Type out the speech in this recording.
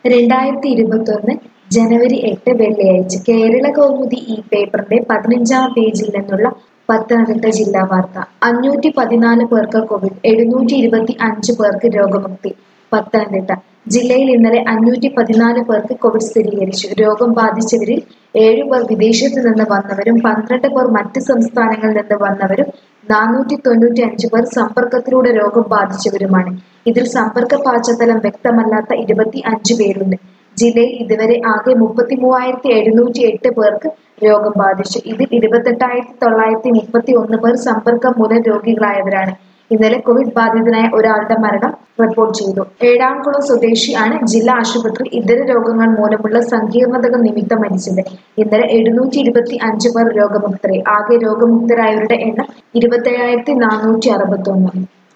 രണ്ടായിരത്തി ഇരുപത്തൊന്ന് ജനുവരി എട്ട് വെള്ളിയാഴ്ച കേരള കൗമുദി ഈ പേപ്പറിന്റെ പതിനഞ്ചാം പേജിൽ നിന്നുള്ള പത്തനംതിട്ട ജില്ലാ വാർത്ത അഞ്ഞൂറ്റി പതിനാല് പേർക്ക് കോവിഡ് എഴുന്നൂറ്റി ഇരുപത്തി അഞ്ച് പേർക്ക് രോഗമുക്തി പത്തനംതിട്ട ജില്ലയിൽ ഇന്നലെ അഞ്ഞൂറ്റി പതിനാല് പേർക്ക് കോവിഡ് സ്ഥിരീകരിച്ചു രോഗം ബാധിച്ചവരിൽ ഏഴു പേർ വിദേശത്ത് നിന്ന് വന്നവരും പന്ത്രണ്ട് പേർ മറ്റ് സംസ്ഥാനങ്ങളിൽ നിന്ന് വന്നവരും നാനൂറ്റി തൊണ്ണൂറ്റി അഞ്ച് പേർ സമ്പർക്കത്തിലൂടെ രോഗം ബാധിച്ചവരുമാണ് ഇതിൽ സമ്പർക്ക പശ്ചാത്തലം വ്യക്തമല്ലാത്ത ഇരുപത്തി അഞ്ച് പേരുണ്ട് ജില്ലയിൽ ഇതുവരെ ആകെ മുപ്പത്തി മൂവായിരത്തി എഴുന്നൂറ്റി എട്ട് പേർക്ക് രോഗം ബാധിച്ചു ഇതിൽ ഇരുപത്തെട്ടായിരത്തി തൊള്ളായിരത്തി മുപ്പത്തി ഒന്ന് പേർ സമ്പർക്കം മൂലം രോഗികളായവരാണ് ഇന്നലെ കോവിഡ് ബാധിതനായ ഒരാളുടെ മരണം റിപ്പോർട്ട് ചെയ്തു ഏഴാംകുളം സ്വദേശിയാണ് ജില്ലാ ആശുപത്രിയിൽ ഇതര രോഗങ്ങൾ മൂലമുള്ള സങ്കീർണതകൾ നിമിത്തം മരിച്ചത് ഇന്നലെ എഴുന്നൂറ്റി ഇരുപത്തി അഞ്ച് പേർ രോഗമുക്തരായി ആകെ രോഗമുക്തരായവരുടെ എണ്ണം ഇരുപത്തേഴായിരത്തി നാനൂറ്റി അറുപത്തി ഒന്ന്